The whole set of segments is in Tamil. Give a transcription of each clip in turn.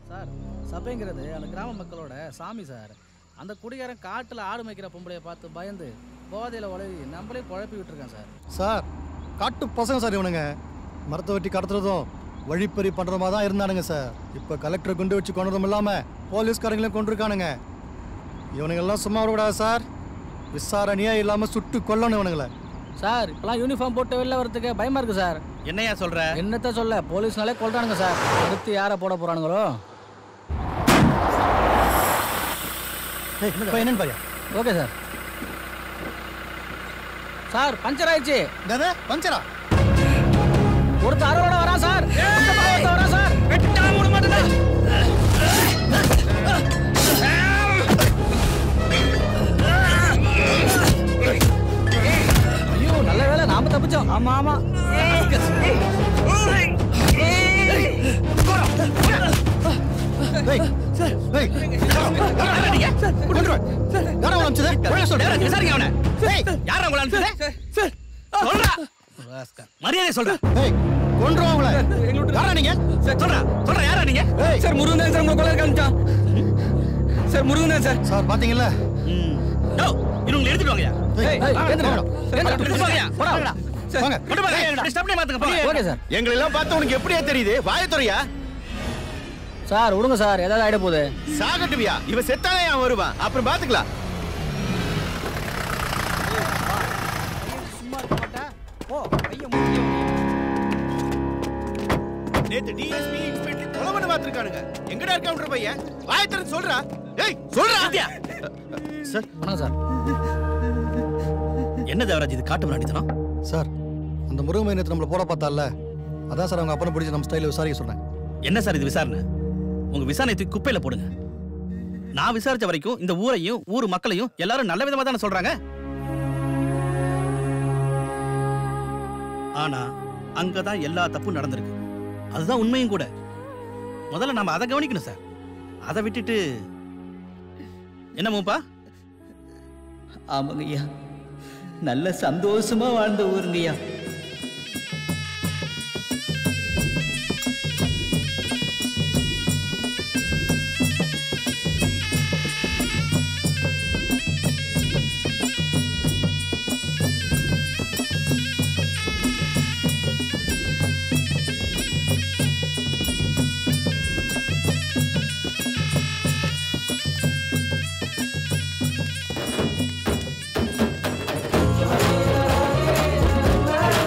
சார் சபைங்கிறது அந்த கிராம மக்களோட சாமி சார் அந்த குடிகாரன் காட்டில் ஆடு மேய்க்கிற பொம்பளைய பார்த்து பயந்து போதையில் உழவி நம்மளே குழப்பி விட்டுருக்கேன் சார் சார் காட்டு பசங்க சார் இவனுங்க மரத்தை வெட்டி கடத்துறதும் வழிப்பறி பண்ணுற மாதிரி தான் இருந்தானுங்க சார் இப்போ கலெக்டரை குண்டு வச்சு கொண்டதும் இல்லாமல் போலீஸ்காரங்களையும் கொண்டிருக்கானுங்க இவனுங்கெல்லாம் சும்மா விடக்கூடாது சார் விசாரணையே இல்லாமல் சுட்டு கொல்லணும் இவனுங்களை சார் இப்பெல்லாம் யூனிஃபார்ம் போட்டு வெளில வரதுக்கு பயமா இருக்கு சார் என்னையா சொல்ற என்னத்த சொல்ல போலீஸ்னாலே கொல்றானுங்க சார் அடுத்து யாரை போட போறானுங்களோ ஏய் இப்போ என்னன்னு பாரியா ஓகே சார் சார் பஞ்சர் ஆயிடுச்சு என்னது பஞ்சரா ஒருத்தர் அறுவடை வரான் சார் இந்த பக்கம் ஒருத்தன் வரான் சார் ஐயோ நல்ல வேளை நாம தப்பிச்சோம் ஆமா ஆமா ஏய் ஏய் கொண்டுருவேன் யாரா உங்களை அனுப்பிச்சது? ஒழுங்கா சொல்லு. விசாரிங்க அவனை ஏய், யாரா உங்களை அனுப்பிச்சது? சொல்றா. மரியாதை சொல்ற ஏய் கொன்றுவோம் உங்களை யாரா நீங்க சொல்றா சொல்றா யாரா நீங்க ஏய் சார் முருகன் தான் சார் உங்களை கொலை காமிச்சான் சார் முருகன் தான் சார் சார் பாத்தீங்கல்ல யோ, இவங்களை எடுத்துட்டு வாங்கயா ஏய் ஏய், ஏந்திரா. எடுத்துட்டு வாங்கயா போடா. வாங்க கொண்டு போங்க ஸ்டெப்னே மாத்துங்க போங்க ஓகே சார் எங்களை எல்லாம் பார்த்து உனக்கு எப்படியா தெரியுது வாயத்துறையா சார் விடுங்க சார் ஏதாவது ஆயிட போகுது சாகட்டுவியா இவன் செத்தானே அவன் வருவான் அப்புறம் பாத்துக்கலாம் நேத்து டிஎஸ்பி இன்ஸ்பெக்டர் கொலை பண்ண பார்த்திருக்கானுங்க எங்கடா இருக்கவுன்ற பையன் வாயத்திறன் சொல்றா ஏய் சொல்றா சார் வணக்கம் சார் என்ன தேவராஜ் இது காட்டு பிராண்டித்தனம் சார் அந்த முருகன் நேற்று நம்மளை போட பார்த்தால அதான் சார் அவங்க அப்பனை பிடிச்சி நம்ம ஸ்டைலில் விசாரிக்க சொன்னேன் என்ன சார் இது விசாரணை உங்க விசாரணை தூக்கி குப்பையில போடுங்க நான் விசாரிச்ச வரைக்கும் இந்த ஊரையும் ஊர் மக்களையும் எல்லாரும் நல்ல விதமா தானே சொல்றாங்க ஆனா அங்கதான் எல்லா தப்பும் நடந்திருக்கு அதுதான் உண்மையும் கூட முதல்ல நாம அதை கவனிக்கணும் சார் அதை விட்டுட்டு என்ன மூப்பா ஆமாங்கய்யா நல்ல சந்தோஷமா வாழ்ந்த ஊருங்கய்யா ஆ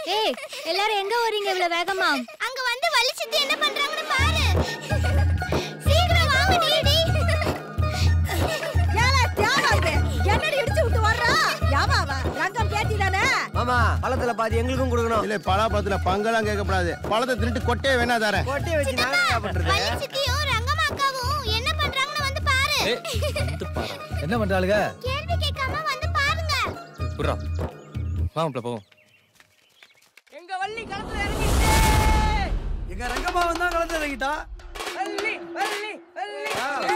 ஏய் எல்லாரும் எங்க வரீங்க இவ்வளவு வேகமா அங்க வந்து வலிச்சிட்டு என்ன பண்றாங்கன்னு பாரு சீக்கிரம் வாங்க டிடி ஏலே தியாகம் இது என்னடி இடிச்சு விட்டு வர்றா யாவாவா ரங்கம் பேத்தி தானே மாமா பழத்துல பாதி எங்களுக்கும் கொடுக்கணும் இல்ல பலாப்பழத்துல பங்கெல்லாம் கேட்கக்கூடாது பழத்தை திருட்டு கொட்டையே வேணா தரேன் கொட்டையை வச்சு நாங்க என்ன பண்றது வலிச்சிட்டியும் ரங்கம்மாக்காவும் என்ன பண்றாங்கன்னு வந்து பாரு என்ன பண்றாளுங்க கேள்வி கேட்காம வந்து பாருங்க புறா வாங்க போவோம் எங்க வள்ளி களத்துல இறங்கிட்டு எங்க ரங்கம்மா வந்தா கலந்து இறங்கிட்டா வள்ளி வள்ளி வள்ளி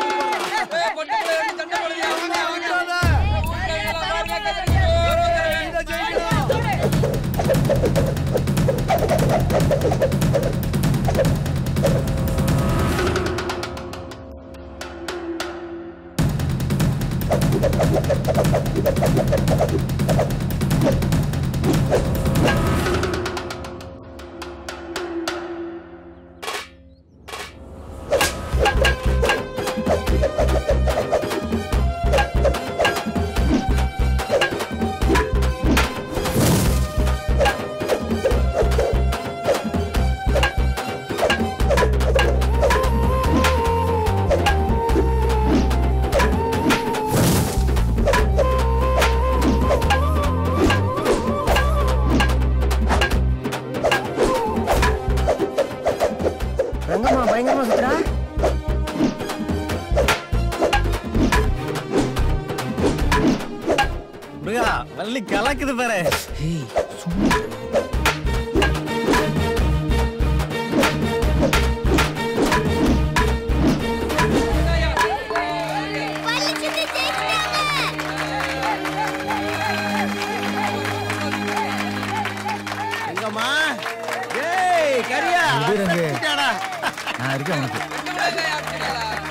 ரங்கம்மா பயங்கரமா சுத்துறா முருகா வள்ளி கலக்குது பாரு வலிச்சிட்டு ஜெயிச்சிட்டாங்க எங்கம்மா ஏய் கரியா சுத்திட்டாடா. நான் இருக்கேன் உனக்கு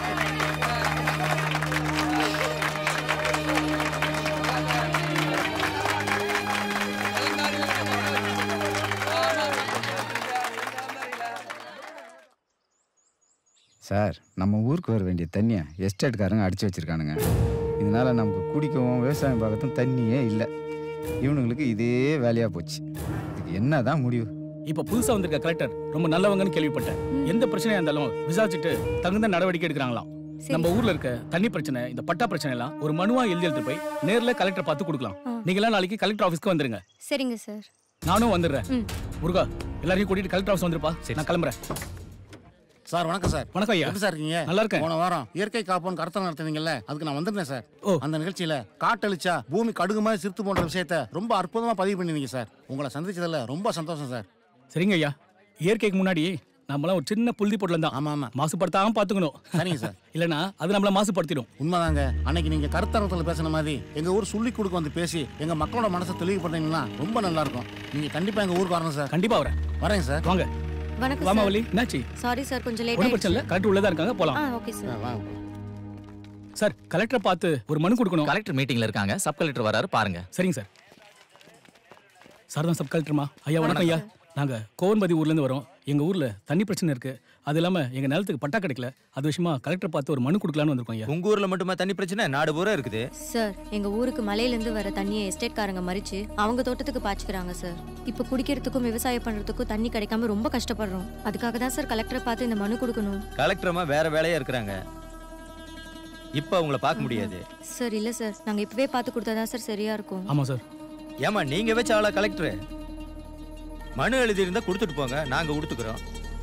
சார் நம்ம ஊருக்கு வர வேண்டிய தண்ணியை எஸ்டேட்காரங்க அடிச்சு வச்சிருக்கானுங்க இதனால நமக்கு குடிக்கவும் விவசாயம் பார்க்கறதும் தண்ணியே இல்லை இவனுங்களுக்கு இதே வேலையா போச்சு இதுக்கு என்னதான் முடிவு இப்ப புதுசா வந்திருக்க கலெக்டர் ரொம்ப நல்லவங்கன்னு கேள்விப்பட்டேன் எந்த பிரச்சனையா இருந்தாலும் விசாரிச்சுட்டு தகுந்த நடவடிக்கை எடுக்கிறாங்களாம் சரி. நம்ம ஊர்ல இருக்க தண்ணி பிரச்சனை இந்த பட்டா பிரச்சனை எல்லாம் ஒரு மனுவா எழுதி எடுத்து போய் நேர்ல கலெக்டர் பார்த்து கொடுக்கலாம் ஆ. நீங்க எல்லாம் நாளைக்கு கலெக்டர் ஆபீஸ்க்கு வந்துருங்க சரிங்க சார் நானும் வந்துடுறேன் ம். முருகா எல்லாரையும் கூட்டிட்டு கலெக்டர் ஆஃபீஸ் வந்துருப்பா நான் கிளம்புறேன் சார் வணக்கம் சார் வணக்கம் ஐயா எப்படி சார் இருக்கீங்க நல்லா இருக்கேன். போன வாரம் இயற்கை காப்போம் கருத்தம் நடத்துனீங்கல்ல அதுக்கு நான் வந்திருந்தேன் சார் ஓ. அந்த நிகழ்ச்சியில காட்டழிச்சா பூமி கடுகு மாதிரி சிறுத்து போன்ற விஷயத்த ரொம்ப அற்புதமா பதிவு பண்ணிருந்தீங்க சார் உங்களை சந்திச்சதுல ரொம்ப சந்தோஷம் சார் சரிங்க ஐயா இயற்கைக்கு முன்னாடி நம்மளாம் ஒரு சின்ன புழுதி பொருள் தான் ஆமா ஆமா மாசுபடுத்தாம பாத்துக்கணும் சரிங்க சார் இல்லனா அது நம்மள மாசுபடுத்திடும் உண்மைதாங்க அன்னைக்கு நீங்க கருத்தரத்துல பேசின மாதிரி எங்க ஊர் சொல்லி கொடுக்க வந்து பேசி எங்க மக்களோட மனசை தெளிவு பண்ணீங்கன்னா ரொம்ப நல்லா இருக்கும் நீங்க கண்டிப்பா எங்க ஊருக்கு வரணும் சார் கண்டிப்பா வரேன் வரேங்க சார் வாங்க வணக்கம் வாமா சார் வள்ளி என்னாச்சு சாரி சார் கொஞ்சம் லேட் ஒன்றும் பிரச்சனை இல்லை கலெக்டர் உள்ளதா இருக்காங்க போலாம் ஆ ஓகே சார் வாங்க சார் கலெக்டரை பார்த்து ஒரு மனு கொடுக்கணும் கலெக்டர் மீட்டிங்ல இருக்காங்க சப் கலெக்டர் வராரு பாருங்க சரிங்க சார் சார் தான் சப் கலெக்டர்மா ஐயா வணக்கம் ஐயா நாங்க கோவன்பதி ஊர்ல இருந்து வரோம் எங்க ஊர்ல தண்ணி பிரச்சனை இருக்கு அது இல்லாம எங்க நிலத்துக்கு பட்டா கிடைக்கல அது விஷயமா கலெக்டர் பார்த்து ஒரு மனு கொடுக்கலாம்னு வந்திருக்கோம் ஐயா உங்க ஊர்ல மட்டுமா தண்ணி பிரச்சனை நாடு பூரா இருக்குது சார் எங்க ஊருக்கு மலையில இருந்து வர தண்ணியை எஸ்டேட்காரங்க மறிச்சு அவங்க தோட்டத்துக்கு பாய்ச்சிக்கிறாங்க சார் இப்போ குடிக்கிறதுக்கும் விவசாயம் பண்றதுக்கும் தண்ணி கிடைக்காம ரொம்ப கஷ்டப்படுறோம் அதுக்காக தான் சார் கலெக்டரை பார்த்து இந்த மனு கொடுக்கணும் கலெக்டரமா வேற வேலையா இருக்கிறாங்க இப்ப அவங்கள பார்க்க முடியாது சார் இல்ல சார் நாங்க இப்பவே பார்த்து கொடுத்தா தான் சார் சரியா இருக்கும் ஆமா சார் ஏமா நீங்க வச்ச ஆளா கலெக்டர் மனு எழுதி இருந்தா கொடுத்துட்டு போங்க நாங்க கொடுத்துக்கிறோம்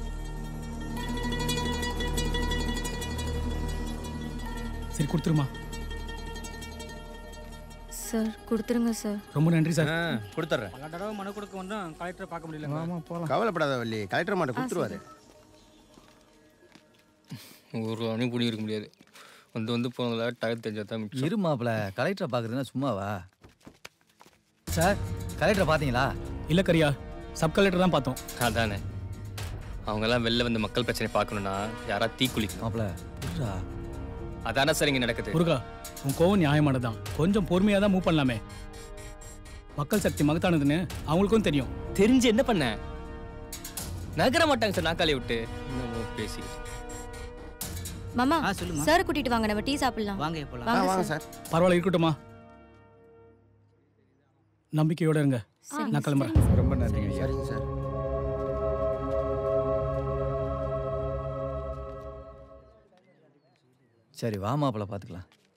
சரி கொடுத்துருமா சார் கொடுத்துருங்க சார் ரொம்ப நன்றி சார் ஆ, கொடுத்துட்றேன் பல தடவை மனு கொடுக்க வந்தோம் கலெக்டரை பார்க்க முடியல கவலைப்படாத வள்ளி கலெக்டர் மாட்ட கொடுத்துருவாரு ஒரு அனுப்பி இருக்க முடியாது வந்து வந்து போனதில் டயர் தெரிஞ்சா தான் மிச்சம் இரு மாப்பிள கலெக்டரை பார்க்குறதுனா சும்மாவா சார் கலெக்டரை பார்த்தீங்களா இல்ல கரியா சப் கலெக்டர் தான் பார்த்தோம் அதானே அவங்கெல்லாம் வெளில வந்து மக்கள் பிரச்சனை பார்க்கணும்னா யாரா தீ குளிக்கணும் மாப்பிள இருடா. அதானே சார் இங்கே நடக்குது முருகா உன் கோவம் நியாயமானதுதான் கொஞ்சம் பொறுமையா தான் மூவ் பண்ணலாமே மக்கள் சக்தி மகத்தானதுன்னு அவங்களுக்கும் தெரியும் தெரிஞ்சு என்ன பண்ண நகர மாட்டாங்க சார் நாக்காளி விட்டு என்னமோ பேசிக்கிட்டு மாமா ஆ சொல்லுங்க சார் கூட்டிட்டு வாங்க நம்ம டீ சாப்பிடலாம் வாங்க போலாம் வாங்க வாங்க சார் சார் பரவாயில்ல இருக்கட்டுமா நம்பிக்கையோட இருங்க நான் கிளம்புறேன் ரொம்ப நன்றிங்க ஐயா சரிங்க சார் சரி வா மாப்பிள்ள பார்த்துக்கலாம்